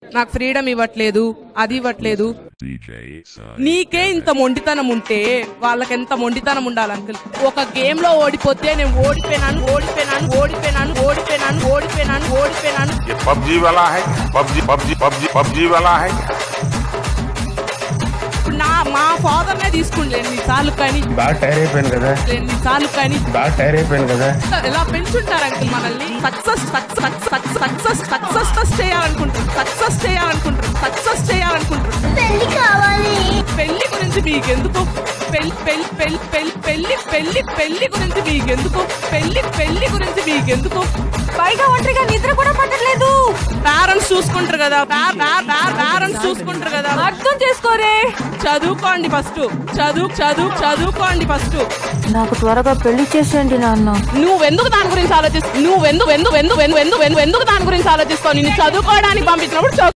నాకు ఫ్రీడమ్ ఇవ్వట్లేదు అది ఇవ్వట్లేదు DJ Sai. నీకే ఇంత మొండితనం ఉంటే వాళ్ళకి ఎంత మొండితనం ఉండాలి అంకుల్ ఒక గేమ్ లో ఓడిపోతే నేను ఓడిపోయినాను ఓడిపోయినాను ఓడిపోయినాను ఓడిపోయినాను ఓడిపోయినాను ఓడిపోయినాను ये पबजी वाला है पबजी पबजी पबजी पबजी वाला है ఇప్పుడు నా మా ఫాదర్ నే తీసుకుంటే ఎన్నిసార్లు కానీ బాగా టైర్ అయిపోయాను కదా ఎన్నిసార్లు కానీ బాగా టైర్ అయిపోయాను కదా ఎలా పెంచుంటారు అంకుల్ మనల్ని సక్సెస్ సక్సెస్ సక్సెస్ సక్సెస్ చేయాలనుకుంటారు సక్సెస్ చేయాలనుకుంటారు సక్సెస్ చేయాలనుకుంటారు పెళ్లి కావాలి పెళ్లి గురించి మీకెందుకు పెళ్లి పెళ్లి పెళ్లి పెళ్లి పెళ్లి పెళ్లి పెళ్లి గురించి మీకెందుకు పెళ్లి పెళ్లి గురించి మీకెందుకు పైగా ఒంటరిగా నిద్ర కూడా పట్టట్లేదు పేరెంట్స్ చూసుకుంటారు కదా పేరెంట్స్ చూసుకుంటారు కదా అర్థం చేసుకోరే చదువుకోండి ఫస్ట్ చదువు చదువు చదువుకోండి ఫస్ట్ నాకు త్వరగా పెళ్లి చేసేయండి నాన్న నువ్వెందుకు దాని గురించి ఆలోచిస్తావు నువ్వెందుకు ఎందుకు ఎందుకు ఎందుకు ఎందుకు ఎందుకు ఎందుకు దాని గురించి ఆలోచిస్తావు నిన్ను చదువుకోవడానికి పంపించినప్పుడు చదువు